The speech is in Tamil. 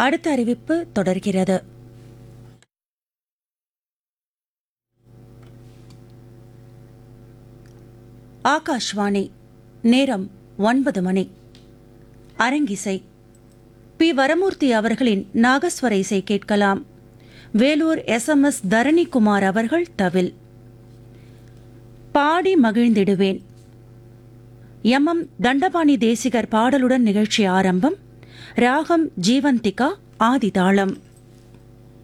அடுத்த அறிவிப்பு தொடர்கிறது ஆகாஷ்வாணி நேரம் ஒன்பது மணி அரங்கிசை பி வரமூர்த்தி அவர்களின் நாகஸ்வர இசை கேட்கலாம் Vellore S M S Dharanikumar அவர்கள் தவில் பாடி மகிழ்ந்திடுவேன் எம் எம் தண்டபாணி தேசிகர் பாடலுடன் நிகழ்ச்சி ஆரம்பம் ராகம் ஜீவந்திகா ஆதிதாளம்